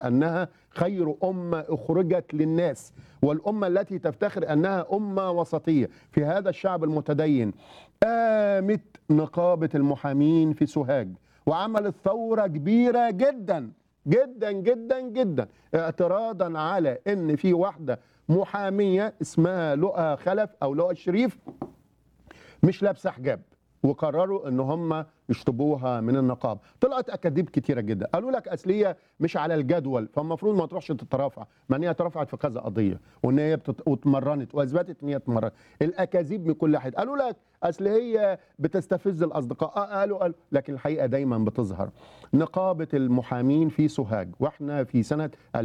انها خير امه اخرجت للناس والامه التي تفتخر انها امه وسطيه في هذا الشعب المتدين قامت نقابه المحامين في سوهاج وعملت ثوره كبيره جدا جدا جدا جدا اعتراضا على ان في واحده محاميه اسمها لؤى خلف او لؤى الشريف مش لابسه حجاب وقرروا ان هم يشطبوها من النقاب طلعت اكاذيب كتيره جدا قالوا لك اصل هي مش على الجدول فالمفروض ما تروحش تترافع ما ان هي اترفعت في كذا قضيه وان هي بتت... واتمرنت واثبتت ان هي اتمرنت الاكاذيب من كل حد قالوا لك اصل هي بتستفز الاصدقاء آه قالوا قالوا لكن الحقيقه دايما بتظهر نقابه المحامين في سوهاج واحنا في سنه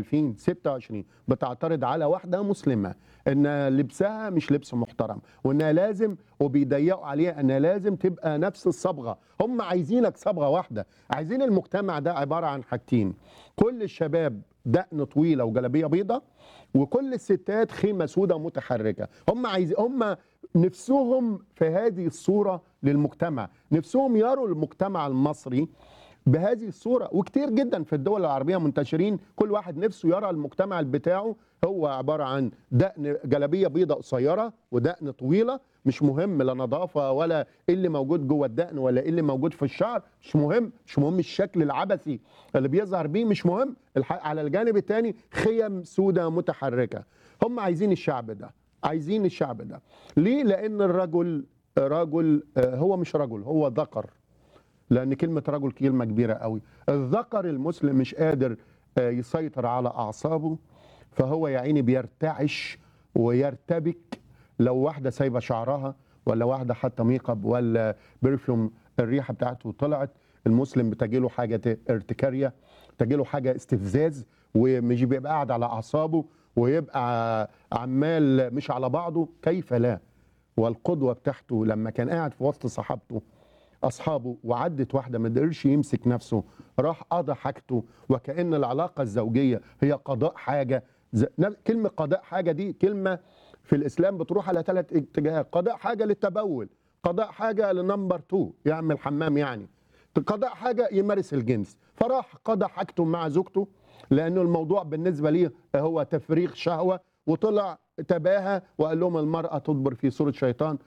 2026 بتعترض على واحده مسلمه ان لبسها مش لبس محترم وانها لازم وبيضيقوا عليها انها لازم تبقى نفس الصبغه هم عايزينك صبغه واحده عايزين المجتمع ده عباره عن حاجتين كل الشباب دقن طويله وجلابيه بيضة وكل الستات خيمه سوداء متحركه هم عايزين هم نفسهم في هذه الصوره للمجتمع نفسهم يروا المجتمع المصري بهذه الصورة وكتير جدا في الدول العربية منتشرين كل واحد نفسه يرى المجتمع بتاعه هو عبارة عن دقن جلابية بيضة قصيرة ودقن طويلة مش مهم لا نظافة ولا ايه اللي موجود جوه الدقن ولا ايه اللي موجود في الشعر مش مهم مش مهم الشكل العبثي اللي بيظهر بيه مش مهم الح- على الجانب الثاني خيم سوداء متحركة هم عايزين الشعب ده عايزين الشعب ده ليه لان الرجل رجل آه، هو مش رجل هو ذكر لان كلمه رجل كلمه كبيره قوي الذكر المسلم مش قادر آه، يسيطر على اعصابه فهو يا عيني بيرتعش ويرتبك لو واحده سايبه شعرها ولا واحده حاطه ميك اب ولا برفيوم الريحه بتاعته طلعت المسلم بتجيله حاجه ت- ارتكاريه تجيله حاجه استفزاز ومش بيبقى قاعد على اعصابه ويبقى عمال مش على بعضه كيف لا والقدوه بتاعته لما كان قاعد في وسط صحابته اصحابه وعدت واحده ما قدرش يمسك نفسه راح قضى حاجته وكان العلاقه الزوجيه هي قضاء حاجه ز- نف- كلمه قضاء حاجه دي كلمه في الاسلام بتروح على ثلاث اتجاهات قضاء حاجه للتبول قضاء حاجه لنمبر 2 يعمل حمام يعني قضاء حاجه يمارس الجنس فراح قضى حاجته مع زوجته لانه الموضوع بالنسبه ليه هو تفريغ شهوه وطلع تباهى وقال لهم المراه تدبر في صوره شيطان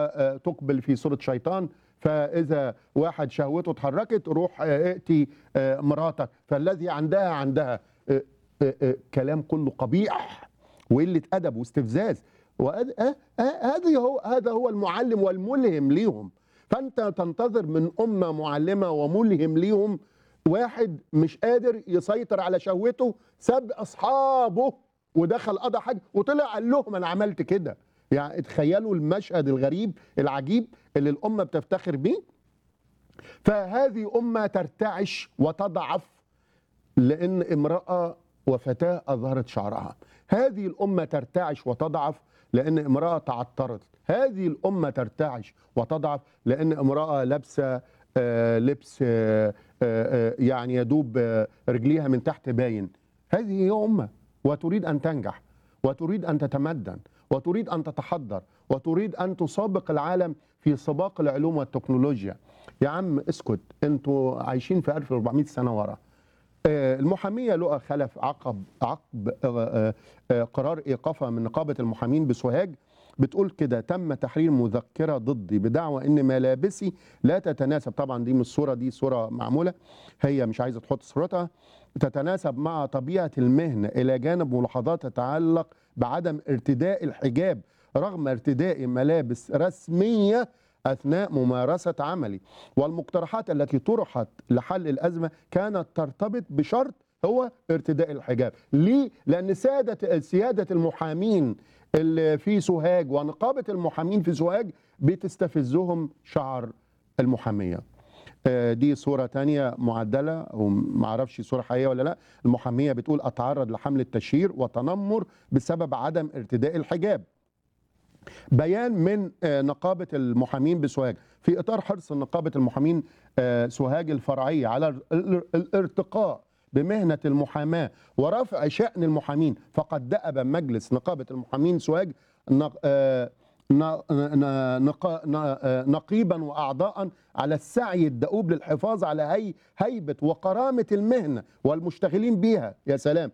وتقبل في صوره شيطان فاذا واحد شهوته اتحركت روح آه، ائتي آه، مراتك فالذي عندها عندها آه، آه، آه، كلام كله قبيح وقله ادب واستفزاز وهذا هذه هو هذا هو المعلم والملهم ليهم فانت تنتظر من امه معلمه وملهم ليهم واحد مش قادر يسيطر على شهوته ساب اصحابه ودخل قضى حاجه وطلع قال لهم انا عملت كده يعني تخيلوا المشهد الغريب العجيب اللي الامه بتفتخر بيه فهذه امه ترتعش وتضعف لان امراه وفتاه اظهرت شعرها هذه الامه ترتعش وتضعف لان امراه تعطرت هذه الامه ترتعش وتضعف لان امراه لابسه آه، لبس آه، آه، آه، يعني يدوب آه، رجليها من تحت باين هذه هي امه وتريد ان تنجح وتريد ان تتمدن وتريد ان تتحضر وتريد ان تسابق العالم في سباق العلوم والتكنولوجيا يا عم اسكت انتوا عايشين في 1400 سنه ورا آه، المحاميه لؤى خلف عقب عقب آه، آه، قرار ايقافها من نقابه المحامين بسوهاج بتقول كده تم تحرير مذكره ضدي بدعوى ان ملابسي لا تتناسب طبعا دي مش صوره دي صوره معموله هي مش عايزه تحط صورتها تتناسب مع طبيعه المهنه الى جانب ملاحظات تتعلق بعدم ارتداء الحجاب رغم ارتداء ملابس رسميه اثناء ممارسه عملي والمقترحات التي طرحت لحل الازمه كانت ترتبط بشرط هو ارتداء الحجاب ليه لان ساده سياده المحامين اللي في سوهاج ونقابه المحامين في سوهاج بتستفزهم شعر المحاميه آه، دي صورة تانية معدلة ومعرفش صورة حقيقية ولا لا المحامية بتقول أتعرض لحملة تشهير وتنمر بسبب عدم ارتداء الحجاب بيان من آه، نقابة المحامين بسوهاج في إطار حرص نقابة المحامين آه، سوهاج الفرعية على ال- ال- الارتقاء بمهنة المحاماة ورفع شأن المحامين فقد دأب مجلس نقابة المحامين سوهاج نق- آه، ن- ن- نق- ن- نقيبا واعضاء على السعي الدؤوب للحفاظ على هي هيبه وكرامه المهنه والمشتغلين بها يا سلام